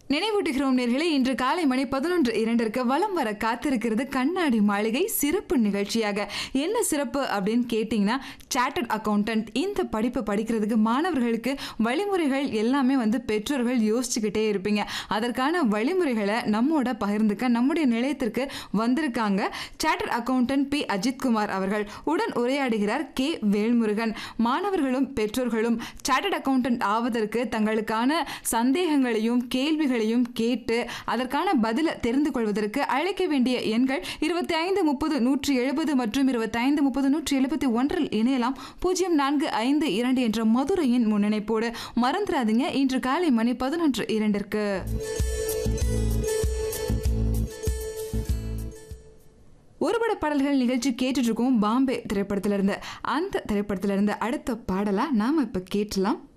நினைவூட்டுகிறோம் நேர்களே இன்று காலை மணி பதினொன்று இரண்டிற்கு வலம் வர காத்திருக்கிறது கண்ணாடி மாளிகை சிறப்பு நிகழ்ச்சியாக என்ன சிறப்பு அப்படின்னு கேட்டிங்கன்னா சார்ட்டர்ட் அக்கௌண்டன்ட் இந்த படிப்பு படிக்கிறதுக்கு மாணவர்களுக்கு வழிமுறைகள் எல்லாமே வந்து பெற்றோர்கள் யோசிச்சுக்கிட்டே இருப்பீங்க அதற்கான வழிமுறைகளை நம்மோட பகிர்ந்துக்க நம்முடைய நிலையத்திற்கு வந்திருக்காங்க சார்ட்டர்ட் அக்கௌண்டன்ட் பி அஜித்குமார் அவர்கள் உடன் உரையாடுகிறார் கே வேல்முருகன் மாணவர்களும் பெற்றோர்களும் சார்ட்டர்ட் அக்கௌண்டன்ட் ஆவதற்கு தங்களுக்கான சந்தேகங்களையும் கேள்விகளையும் கேட்டு அதற்கான பதிலை தெரிந்து கொள்வதற்கு அழைக்க வேண்டிய எண்கள் இருபத்தி ஐந்து முப்பது நூற்றி எழுபது மற்றும் இருபத்தி ஐந்து முப்பது நூற்றி எழுபத்தி ஒன்றில் இணையலாம் பூஜ்ஜியம் நான்கு ஐந்து இரண்டு என்ற மதுரையின் முன்னிணைப்போடு மறந்துடாதீங்க இன்று காலை மணி பதினொன்று இரண்டிற்கு ஒருபட பாடல்கள் நிகழ்ச்சி கேட்டுட்டு இருக்கோம் பாம்பே திரைப்படத்திலிருந்து அந்த திரைப்படத்திலிருந்து அடுத்த பாடலா நாம இப்ப கேட்டலாம்